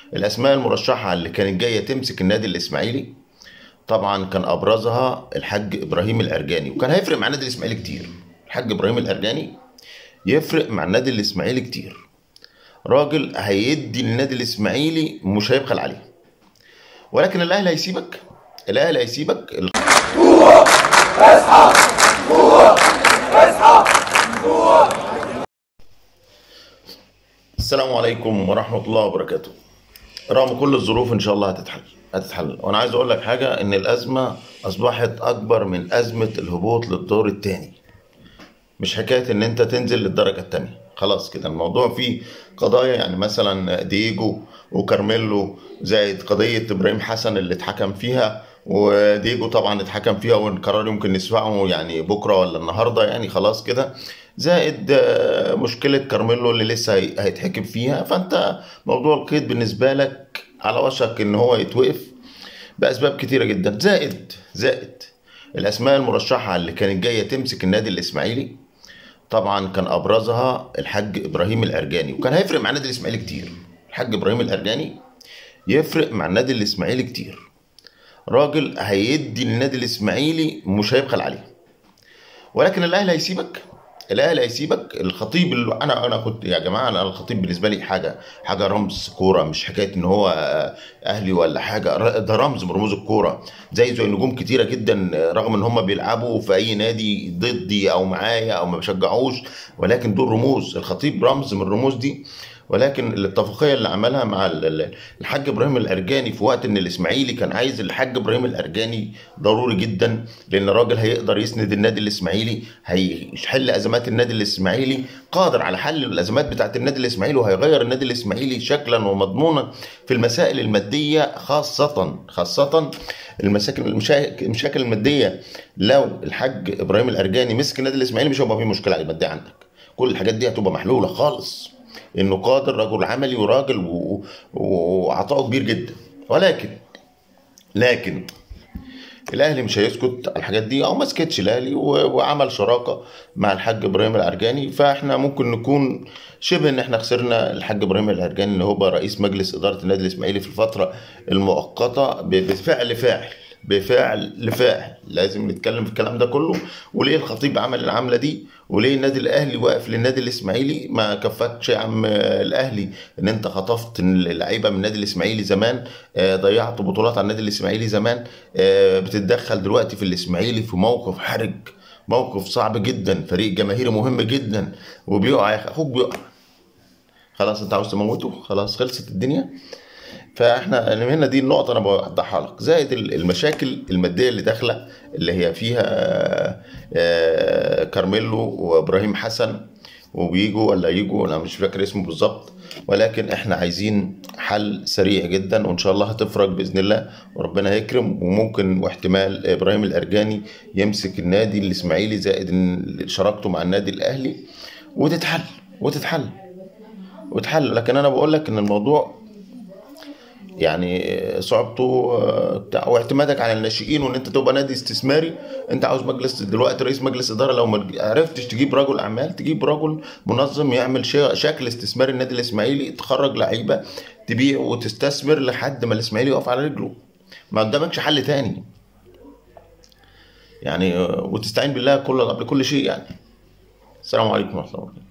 الاسماء المرشحه اللي كانت جايه تمسك النادي الاسماعيلي طبعا كان ابرزها الحاج ابراهيم الارجاني وكان هيفرق مع النادي الاسماعيلي كتير الحاج ابراهيم الارجاني يفرق مع النادي الاسماعيلي كتير راجل هيدي للنادي الاسماعيلي مش هيبخل عليه ولكن الاهلي هيسيبك الاهلي هيسيبك السلام عليكم ورحمة الله وبركاته رغم كل الظروف ان شاء الله هتتحل هتتحل وانا عايز اقول لك حاجة ان الازمة اصبحت اكبر من ازمة الهبوط للدور الثاني مش حكاية ان انت تنزل للدرجة الثانية خلاص كده الموضوع فيه قضايا يعني مثلا دييجو وكارميلو زائد قضية ابراهيم حسن اللي اتحكم فيها وديجو طبعا اتحكم فيها والقرار يمكن نسمعه يعني بكره ولا النهارده يعني خلاص كده زائد آه، مشكله كارميلو اللي لسه هي- هيتحكم فيها فانت موضوع القيد بالنسبه لك على وشك ان هو يتوقف باسباب كتيره جدا زائد زائد الاسماء المرشحه اللي كانت جايه تمسك النادي الاسماعيلي طبعا كان ابرزها الحاج ابراهيم الارجاني وكان هيفرق مع النادي الاسماعيلي كتير الحاج ابراهيم الارجاني يفرق مع النادي الاسماعيلي كتير راجل هيدي للنادي الاسماعيلي مش هيبخل عليه ولكن الاهلي هيسيبك الاهلي هيسيبك الخطيب اللي انا انا كنت يا جماعه انا الخطيب بالنسبه لي حاجه حاجه رمز كوره مش حكايه ان هو اهلي ولا حاجه ر- ده رمز من رموز الكوره زي زي نجوم كتيره جدا رغم ان هم بيلعبوا في اي نادي ضدي او معايا او ما بشجعوش ولكن دول رموز الخطيب رمز من الرموز دي ولكن الاتفاقيه اللي عملها مع ال- ال- الحاج ابراهيم الارجاني في وقت ان الاسماعيلي كان عايز الحاج ابراهيم الارجاني ضروري جدا لان الراجل هيقدر يسند النادي الاسماعيلي هيحل ازمات النادي الاسماعيلي قادر على حل الازمات بتاعت النادي الاسماعيلي وهيغير النادي الاسماعيلي شكلا ومضمونا في المسائل الماديه خاصه خاصه المساكن المشا- المشاكل الماديه لو الحاج ابراهيم الارجاني مسك النادي الاسماعيلي مش هيبقى فيه مشكله ماديه عندك كل الحاجات دي هتبقى محلوله خالص انه قادر رجل عملي وراجل و- و- وعطاؤه كبير جدا ولكن لكن الاهلي مش هيسكت على الحاجات دي او ما سكتش الاهلي و- وعمل شراكه مع الحاج ابراهيم العرجاني فاحنا ممكن نكون شبه ان احنا خسرنا الحاج ابراهيم العرجاني اللي هو رئيس مجلس اداره النادي الاسماعيلي في الفتره المؤقته ب- بفعل فاعل بفعل فاعل لازم نتكلم في الكلام ده كله وليه الخطيب عمل العمله دي وليه النادي الاهلي واقف للنادي الاسماعيلي ما كفكش يا عم الاهلي ان انت خطفت اللعيبه من النادي الاسماعيلي زمان آه، ضيعت بطولات على النادي الاسماعيلي زمان آه، بتتدخل دلوقتي في الاسماعيلي في موقف حرج موقف صعب جدا فريق جماهيري مهم جدا وبيقع يا أخي، اخوك بيقع خلاص انت عاوز تموته خلاص خلصت الدنيا فاحنا هنا دي النقطه انا بوضحها لك زائد ال- المشاكل الماديه اللي داخله اللي هي فيها آه، كارميلو وابراهيم حسن وبيجوا ولا يجوا انا مش فاكر اسمه بالظبط ولكن احنا عايزين حل سريع جدا وان شاء الله هتفرج باذن الله وربنا هيكرم وممكن واحتمال ابراهيم الارجاني يمسك النادي الاسماعيلي زائد إن شراكته مع النادي الاهلي وتتحل وتتحل وتحل لكن انا بقول لك ان الموضوع يعني صعوبته آه، بتاع واعتمادك على الناشئين وان انت تبقى نادي استثماري انت عاوز مجلس دلوقتي رئيس مجلس اداره لو ما عرفتش تجيب رجل اعمال تجيب رجل منظم يعمل شيء شكل استثماري النادي الاسماعيلي تخرج لعيبه تبيع وتستثمر لحد ما الاسماعيلي يقف على رجله ما قدامكش حل تاني يعني آه، وتستعين بالله كل قبل كل شيء يعني السلام عليكم ورحمه الله وبركاته